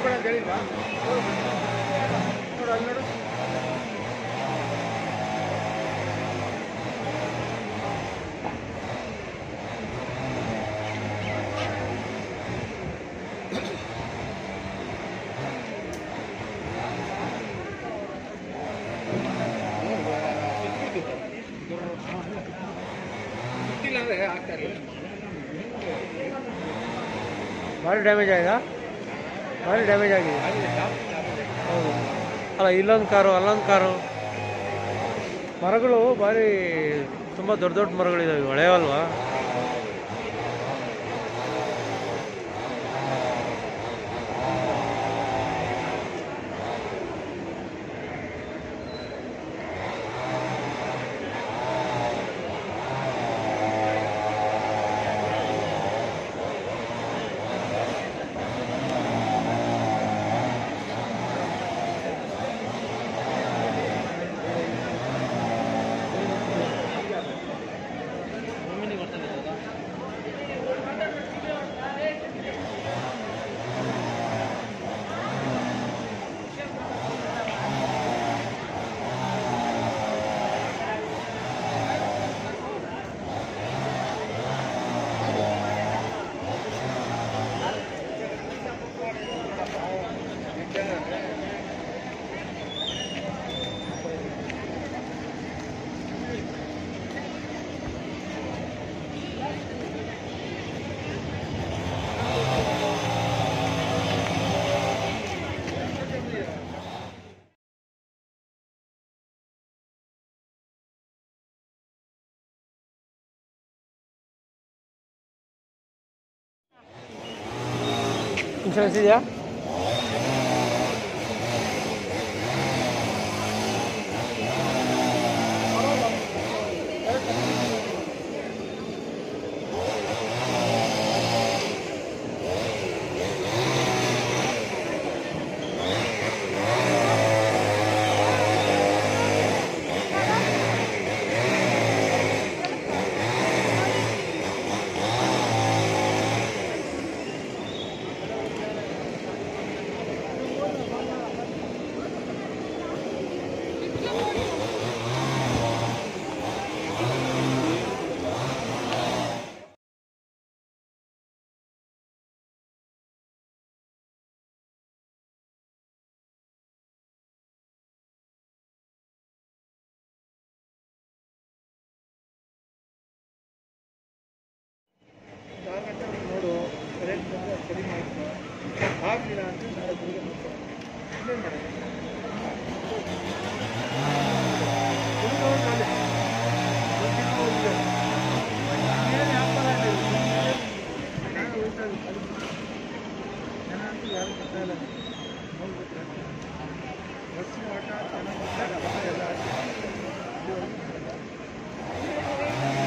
ಮಾಡ್ಬೇಡ ಅಂತ ಹೇಳಿಲ್ವಾ ನೋಡು ಅಲ್ಲಿ ನೋಡು ಗೊತ್ತಿಲ್ಲ ಅಂದ್ರೆ ಆಗ್ತಾ ಇರಲಿಲ್ಲ ಭಾರಿ ಡ್ಯಾಮೇಜ್ ಆಗಿದೆ ಭಾರಿ ಡ್ಯಾಮೇಜ್ ಆಗಿದೆ ಹೌದು ಅಲ್ಲ ಇಲ್ಲೊಂದು ಕಾರು ಅಲ್ಲೊಂದು ಕಾರು ಮರಗಳು ಭಾರಿ ತುಂಬ ದೊಡ್ಡ ದೊಡ್ಡ ಮರಗಳಿದಾವೆ ಇವು ಹಳೆಯವಲ್ವಾ ಇನ್ಶೂರೆನ್ಸ್ ಇದೆಯಾ ಆರು ಗಂಟೆ ನೋಡು ಕರೆಂಟ್ ಬಂದರೆ ಕಡಿಮೆ ಆಯಿತು ಆಗಲಿಲ್ಲ ಅಂತ ನಾಳೆ ಬೆಳಿಗ್ಗೆ ಮಾಡ್ತಾರೆ ಇನ್ನೇನು ಮಾಡೋದು ಹುಡುಗರು ನಾಳೆ. ಗೊತ್ತಿಲ್ಲ ಹೋಗಿದೆ. ಏನ್ ವ್ಯಾಪಾರ ಇಲ್ಲ ಇದು? ನಾನು ಹೋಗ್ತಾ ಇದ್ದೀನಿ. ಜನ ಅಂತೂ ಯಾರು ಬರ್ತಾ ಇಲ್ಲ ನೋಡ್ಬಿಟ್ರೆ ಬಸ್ಸಿನ ಆಟ ಚೆನ್ನಾಗಿ ಬರ್ತಾರೆ, ಎಲ್ಲ ಆಟ. ಇಲ್ಲಿವರೆಗೂ